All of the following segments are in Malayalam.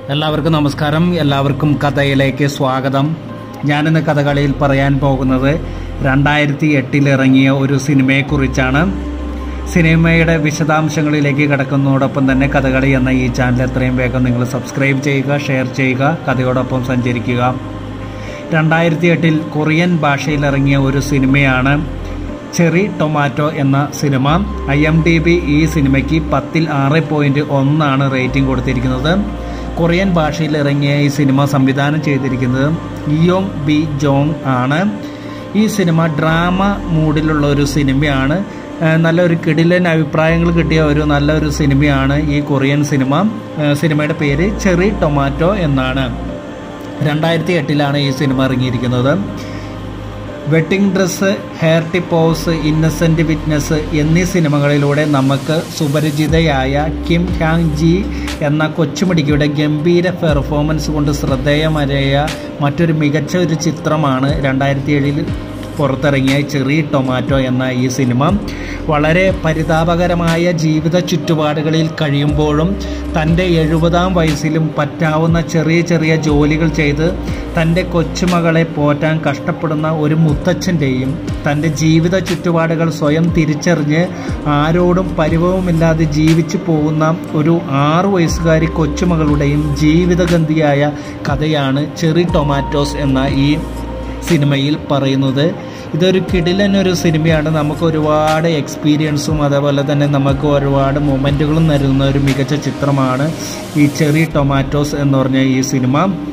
എല്ലാവർക്കും നമസ്കാരം എല്ലാവർക്കും കഥയിലേക്ക് സ്വാഗതം ഞാനിന്ന് കഥകളിയിൽ പറയാൻ പോകുന്നത് രണ്ടായിരത്തി എട്ടിൽ ഇറങ്ങിയ ഒരു സിനിമയെക്കുറിച്ചാണ് സിനിമയുടെ വിശദാംശങ്ങളിലേക്ക് കിടക്കുന്നതോടൊപ്പം തന്നെ കഥകളി എന്ന ഈ ചാനൽ എത്രയും വേഗം നിങ്ങൾ സബ്സ്ക്രൈബ് ചെയ്യുക ഷെയർ ചെയ്യുക കഥയോടൊപ്പം സഞ്ചരിക്കുക രണ്ടായിരത്തി എട്ടിൽ കൊറിയൻ ഭാഷയിൽ ഇറങ്ങിയ ഒരു സിനിമയാണ് ചെറി ടൊമാറ്റോ എന്ന സിനിമ ഐ എം ഡി ബി ഈ സിനിമയ്ക്ക് പത്തിൽ ആറ് പോയിൻറ്റ് ഒന്നാണ് റേറ്റിംഗ് കൊടുത്തിരിക്കുന്നത് കൊറിയൻ ഭാഷയിൽ ഇറങ്ങിയ ഈ സിനിമ സംവിധാനം ചെയ്തിരിക്കുന്നത് ഇയോങ് ബി ജോങ് ആണ് ഈ സിനിമ ഡ്രാമ മൂഡിലുള്ള ഒരു സിനിമയാണ് ഏഹ് നല്ലൊരു കിടിലൻ അഭിപ്രായങ്ങൾ കിട്ടിയ ഒരു നല്ലൊരു സിനിമയാണ് ഈ കൊറിയൻ സിനിമ ഏഹ് സിനിമയുടെ പേര് ചെറി ടൊമാറ്റോ എന്നാണ് രണ്ടായിരത്തി എട്ടിലാണ് ഈ സിനിമ ഇറങ്ങിയിരിക്കുന്നത് വെഡിങ് ഡ്രസ്സ് ഹെയർ ടിപ്പോസ് ഇന്നസെൻ്റ് വിറ്റ്നസ് എന്നീ സിനിമകളിലൂടെ നമുക്ക് സുപരിചിതയായ കിം ഹാങ് ജി എന്ന കൊച്ചുമിടിക്കയുടെ ഗംഭീര പെർഫോമൻസ് കൊണ്ട് ശ്രദ്ധേയമായ മറ്റൊരു മികച്ച ഒരു ചിത്രമാണ് രണ്ടായിരത്തി ഏഴിൽ പുറത്തിറങ്ങിയ ചെറി ടൊമാറ്റോ എന്ന ഈ സിനിമ വളരെ പരിതാപകരമായ ജീവിത ചുറ്റുപാടുകളിൽ കഴിയുമ്പോഴും തൻ്റെ എഴുപതാം വയസ്സിലും പറ്റാവുന്ന ചെറിയ ചെറിയ ജോലികൾ ചെയ്ത് തൻ്റെ കൊച്ചുമകളെ പോറ്റാൻ കഷ്ടപ്പെടുന്ന ഒരു മുത്തച്ഛൻ്റെയും തൻ്റെ ജീവിത ചുറ്റുപാടുകൾ സ്വയം തിരിച്ചറിഞ്ഞ് ആരോടും പരിഭവമില്ലാതെ ജീവിച്ചു പോകുന്ന ഒരു ആറു വയസ്സുകാരി കൊച്ചുമകളുടെയും ജീവിതഗന്ധിയായ കഥയാണ് ചെറി ടൊമാറ്റോസ് എന്ന ഈ സിനിമയിൽ പറയുന്നത് ഇതൊരു കിടിലൻ ഒരു സിനിമയാണ് നമുക്ക് ഒരുപാട് എക്സ്പീരിയൻസും അതേപോലെ തന്നെ നമുക്ക് ഒരുപാട് മൊമെൻറ്റുകളും നൽകുന്ന ഒരു മികച്ച ചിത്രമാണ് ഈ ചെറി ടൊമാറ്റോസ് എന്ന് പറഞ്ഞ ഈ സിനിമ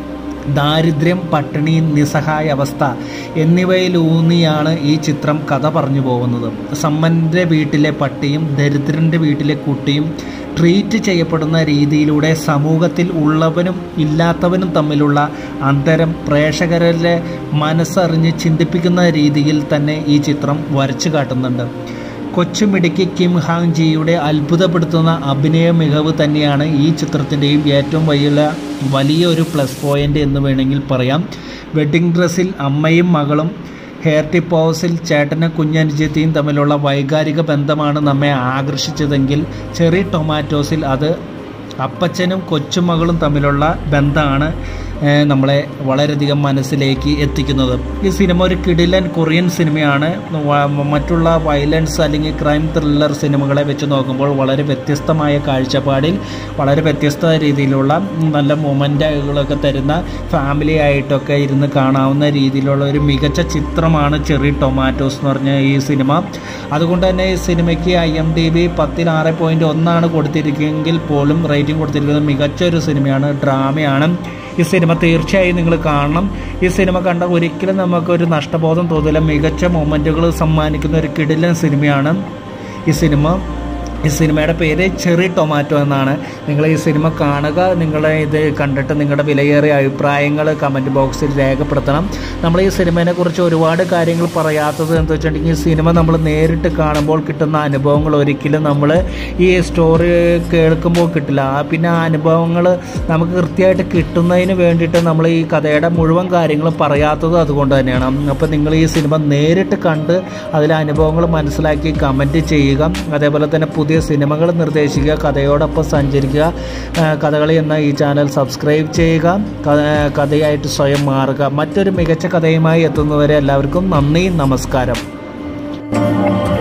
ദാരിദ്ര്യം പട്ടിണി നിസ്സഹായ അവസ്ഥ എന്നിവയിലൂന്നിയാണ് ഈ ചിത്രം കഥ പറഞ്ഞു പോകുന്നത് സമ്പന്നൻ്റെ വീട്ടിലെ പട്ടിയും ദരിദ്രൻ്റെ വീട്ടിലെ കുട്ടിയും ട്രീറ്റ് ചെയ്യപ്പെടുന്ന രീതിയിലൂടെ സമൂഹത്തിൽ ഉള്ളവനും ഇല്ലാത്തവനും തമ്മിലുള്ള അന്തരം പ്രേക്ഷകരിലെ മനസ്സറിഞ്ഞ് ചിന്തിപ്പിക്കുന്ന രീതിയിൽ തന്നെ ഈ ചിത്രം വരച്ചു കാട്ടുന്നുണ്ട് കൊച്ചുമിടുക്കി കിം ഹാങ് ജിയുടെ അത്ഭുതപ്പെടുത്തുന്ന അഭിനയ മികവ് തന്നെയാണ് ഈ ചിത്രത്തിൻ്റെയും ഏറ്റവും വലിയ വലിയ ഒരു പ്ലസ് പോയിൻ്റ് എന്ന് വേണമെങ്കിൽ പറയാം വെഡ്ഡിംഗ് ഡ്രസ്സിൽ അമ്മയും മകളും ഹെയർ ടിപ്പ് ഹൗസിൽ ചേട്ടനും കുഞ്ഞനുജത്തിയും തമ്മിലുള്ള വൈകാരിക ബന്ധമാണ് നമ്മെ ആകർഷിച്ചതെങ്കിൽ ചെറി ടൊമാറ്റോസിൽ അത് അപ്പച്ചനും കൊച്ചുമകളും തമ്മിലുള്ള ബന്ധമാണ് നമ്മളെ വളരെയധികം മനസ്സിലേക്ക് എത്തിക്കുന്നത് ഈ സിനിമ ഒരു കിടിലൻ കൊറിയൻ സിനിമയാണ് മറ്റുള്ള വയലൻസ് അല്ലെങ്കിൽ ക്രൈം ത്രില്ലർ സിനിമകളെ വെച്ച് നോക്കുമ്പോൾ വളരെ വ്യത്യസ്തമായ കാഴ്ചപ്പാടിൽ വളരെ വ്യത്യസ്ത രീതിയിലുള്ള നല്ല മൊമെൻറ്റുകളൊക്കെ തരുന്ന ഫാമിലി ആയിട്ടൊക്കെ ഇരുന്ന് കാണാവുന്ന രീതിയിലുള്ള ഒരു മികച്ച ചിത്രമാണ് ചെറി ടൊമാറ്റോസ് എന്ന് പറഞ്ഞ ഈ സിനിമ അതുകൊണ്ട് തന്നെ ഈ സിനിമയ്ക്ക് ഐ എം ഡി ബി പത്തിൽ ആറ് പോയിൻറ്റ് ഒന്നാണ് കൊടുത്തിരിക്കുമെങ്കിൽ പോലും റേറ്റിംഗ് കൊടുത്തിരിക്കുന്നത് മികച്ച ഒരു സിനിമയാണ് ഡ്രാമയാണ് ഈ സിനിമ തീർച്ചയായും നിങ്ങൾ കാണണം ഈ സിനിമ കണ്ട ഒരിക്കലും നമുക്കൊരു നഷ്ടബോധം തോന്നില്ല മികച്ച മൊമെൻറ്റുകൾ സമ്മാനിക്കുന്ന ഒരു കിടിലൻ സിനിമയാണ് ഈ സിനിമ ഈ സിനിമയുടെ പേര് ചെറി ടൊമാറ്റോ എന്നാണ് നിങ്ങൾ ഈ സിനിമ കാണുക നിങ്ങൾ ഇത് കണ്ടിട്ട് നിങ്ങളുടെ വിലയേറിയ അഭിപ്രായങ്ങൾ കമൻറ്റ് ബോക്സിൽ രേഖപ്പെടുത്തണം നമ്മൾ ഈ സിനിമയെ കുറിച്ച് ഒരുപാട് കാര്യങ്ങൾ പറയാത്തത് എന്താ വെച്ചിട്ടുണ്ടെങ്കിൽ ഈ സിനിമ നമ്മൾ നേരിട്ട് കാണുമ്പോൾ കിട്ടുന്ന അനുഭവങ്ങൾ ഒരിക്കലും നമ്മൾ ഈ സ്റ്റോറി കേൾക്കുമ്പോൾ കിട്ടില്ല പിന്നെ ആ അനുഭവങ്ങൾ നമുക്ക് കൃത്യമായിട്ട് കിട്ടുന്നതിന് വേണ്ടിയിട്ട് നമ്മൾ ഈ കഥയുടെ മുഴുവൻ കാര്യങ്ങളും പറയാത്തത് അതുകൊണ്ട് തന്നെയാണ് അപ്പോൾ നിങ്ങൾ ഈ സിനിമ നേരിട്ട് കണ്ട് അതിലെ അനുഭവങ്ങൾ മനസ്സിലാക്കി കമൻറ്റ് ചെയ്യുക അതേപോലെ തന്നെ പുതിയ സിനിമകൾ നിർദ്ദേശിക്കുക കഥയോടൊപ്പം സഞ്ചരിക്കുക കഥകളി എന്ന ഈ ചാനൽ സബ്സ്ക്രൈബ് ചെയ്യുക കഥയായിട്ട് സ്വയം മാറുക മറ്റൊരു മികച്ച കഥയുമായി എത്തുന്നവരെ എല്ലാവർക്കും നന്ദി നമസ്കാരം